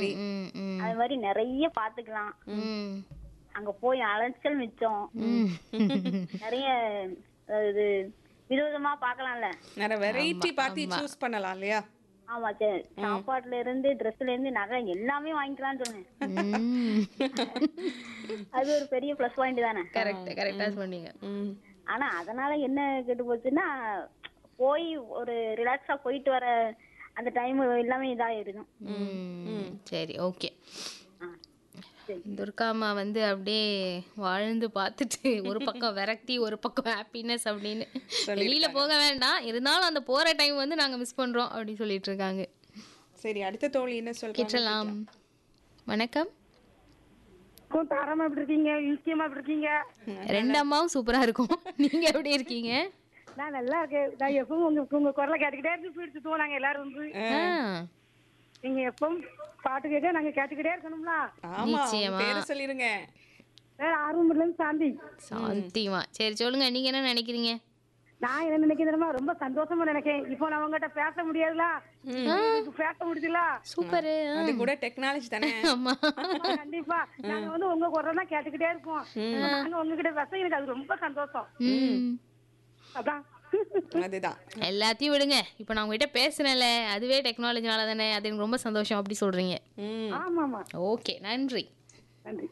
சரி ம் ம் அது மாதிரி நிறைய பாத்துக்கலாம் ம் அங்க போய் அலைச்சல் மிச்சம் ம் நிறைய அஹ், இது விதவிதமா பார்க்கலாம்ல நிறைய வெரைட்டி பார்த்து சூஸ் பண்ணலாம் இல்லையா ஆமா சரி சாப்பாட்டுல இருந்து ட்ரெஸ்ல இருந்து நகை எல்லாமே வாங்கிக்கலாம்னு சொல்லுங்க ம் அது ஒரு பெரிய ப்ளஸ் பாயிண்ட் தானே கரெக்ட் கரெக்டா சொன்னீங்க ம் ஆனா அதனால என்ன கெட்டு போச்சுன்னா போய் ஒரு ரிலாக்ஸா போயிட்டு வர அந்த டைம் எல்லாமே இதாயிருக்கும் ம் சரி ஓகே ஆ, சரி துர்காமா வந்து அப்படியே வாழ்ந்து பார்த்துட்டு ஒரு பக்கம் விரக்தி ஒரு பக்கம் ஹாப்பினஸ் அப்படின்னு வெளியில போக வேண்டாம் இருந்தாலும் அந்த போற டைம் வந்து நாங்க மிஸ் பண்றோம் அப்படின்னு சொல்லிட்டு இருக்காங்க சரி அடுத்த தோழி என்ன சொல்றாங்க கிட்டலாம் வணக்கம் தாராமா எப்படி இருக்கீங்க யூக்கியமா எப்படி இருக்கீங்க ரெண்டு அம்மாவும் சூப்பரா இருக்கும் நீங்க எப்படி இருக்கீங்க நான் நல்லா இருக்கேன் நான் எப்பவும் உங்க உங்க குரலை கேட்டுக்கிட்டே இருந்து போயிட்டு சுத்துவோம் நாங்க எல்லாரும் வந்து ஆ, நீங்க எப்பவும் பாட்டு கேட்க நாங்க கேட்டுக்கிட்டே இருக்கணும்ல ஆமா உங்க நிச்சயமா. பேரை சொல்லிருங்க வேற ஆர்வம்ல இருந்து சாந்தி சாந்திமா சரி சொல்லுங்க நீங்க என்ன நினைக்கிறீங்க நான் என்ன நினைக்கிறேன்னா ரொம்ப சந்தோஷமா நினைக்கிறேன் இப்போ நான் உங்ககிட்ட பேச முடியாதுல இதுக்கு பேச முடியுதுல சூப்பரு அது கூட டெக்னாலஜி தானே ஆமா ஆமா, கண்டிப்பா நாங்க வந்து உங்க குரல் தான் கேட்டுக்கிட்டே இருப்போம் நாங்க உங்ககிட்ட பேச எனக்கு அது ரொம்ப சந்தோஷம் ம் அதான் அதுதான் எல்லாத்தையும் விடுங்க இப்போ நான் உங்ககிட்ட பேசுனேன்ல அதுவே டெக்னாலஜினால தானே அது எனக்கு ரொம்ப சந்தோஷம் அப்படி சொல்றீங்க ம் ஆமா ஆமா ஓகே நன்றி நன்றி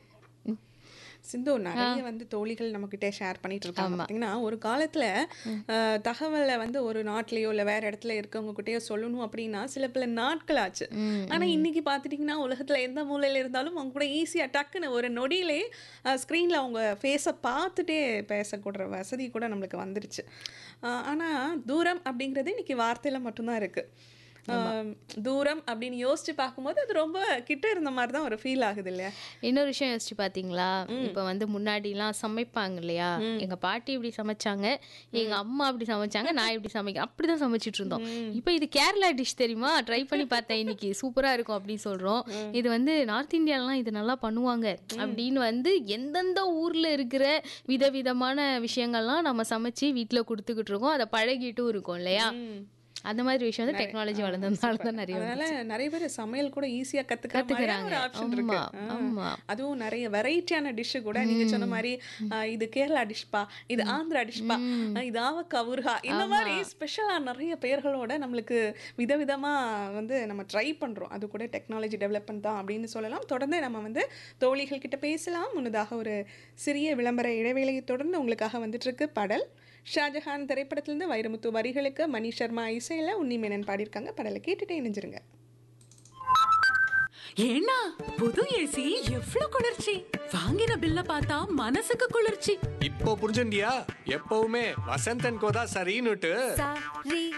சிந்து நிறைய வந்து தோழிகள் நம்ம கிட்ட ஷேர் பண்ணிட்டு இருக்காங்க பாத்தீங்கன்னா ஒரு காலத்துல அஹ், தகவலை வந்து ஒரு நாட்டிலயோ இல்ல வேற இடத்துல இருக்கவங்க கிட்டயோ சொல்லணும் அப்படின்னா சில பல நாட்கள் ஆச்சு ஆனா இன்னைக்கு பாத்துட்டீங்கன்னா உலகத்துல எந்த மூலையில இருந்தாலும் அவங்க கூட ஈஸியா டக்குன்னு ஒரு நொடியிலே ஸ்க்ரீன்ல அவங்க ஃபேஸை பார்த்துட்டே பேசக்கூட வசதி கூட நம்மளுக்கு வந்துருச்சு அஹ், ஆனா தூரம் அப்படிங்கிறது இன்னைக்கு வார்த்தையில மட்டும்தான் இருக்கு அஹ், தூரம் அப்படின்னு யோசிச்சு பார்க்கும்போது அது ரொம்ப கிட்ட இருந்த மாதிரி தான் ஒரு ஃபீல் ஆகுது இல்லையா இன்னொரு விஷயம் யோசிச்சு பாத்தீங்களா இப்போ வந்து முன்னாடிலாம் சமைப்பாங்க இல்லையா எங்க பாட்டி இப்படி சமைச்சாங்க எங்க அம்மா அப்படி சமைச்சாங்க நான் இப்படி சமைக்க அப்படிதான் சமைச்சிட்டு இருந்தோம் இப்போ இது கேரளா டிஷ் தெரியுமா ட்ரை பண்ணி பார்த்தேன் இன்னைக்கு சூப்பரா இருக்கும் அப்படின்னு சொல்றோம் இது வந்து நார்த் இந்தியாலாம் இது நல்லா பண்ணுவாங்க அப்படின்னு வந்து எந்தெந்த ஊர்ல இருக்கிற விதவிதமான விஷயங்கள்லாம் நம்ம சமைச்சு வீட்ல கொடுத்துக்கிட்டு இருக்கோம் அதை பழகிட்டும் இருக்கோம் இல்லையா அந்த மாதிரி விஷயம் வந்து டெக்னாலஜி வளர்ந்ததுனால தான் நிறைய அதனால நிறைய பேர் சமையல் கூட ஈஸியா கத்துக்கிற மாதிரியான ஒரு ஆப்ஷன் இருக்கு ஆமா, ஆ. ஆமா. அதுவும் நிறைய வெரைட்டியான டிஷ் கூட நீங்க சொன்ன மாதிரி ஆ, இது கேரளா டிஷ்பா இது ஆந்திரா டிஷ்பா இது ஆவக்கா ஊர்கா இந்த மாதிரி ஸ்பெஷலா நிறைய பெயர்களோட நம்மளுக்கு விதவிதமா வந்து நம்ம ட்ரை பண்றோம் அது கூட டெக்னாலஜி டெவலப்மெண்ட் தான் அப்படின்னு சொல்லலாம் தொடர்ந்து நம்ம வந்து தோழிகள் கிட்ட பேசலாம் முன்னதாக ஒரு சிறிய விளம்பர இடைவேளையை தொடர்ந்து உங்களுக்காக வந்துட்டு இருக்கு பாடல் ஷாஜஹான் திரைப்படத்திலிருந்து வைரமுத்து வரிகளுக்கு மணி சர்மா இசையில உன்னிமேனன் பாடியிருக்காங்க பாடலை கேட்டுட்டே இணைஞ்சிருங்க ஏன்னா புது ஏசி எவ்ளோ குளிர்ச்சி வாங்கின பில்ல பார்த்தா மனசுக்கு குளிர்ச்சி இப்போ புரிஞ்சுண்டியா எப்பவுமே வசந்தன் கோதா சரின்னுட்டு சரி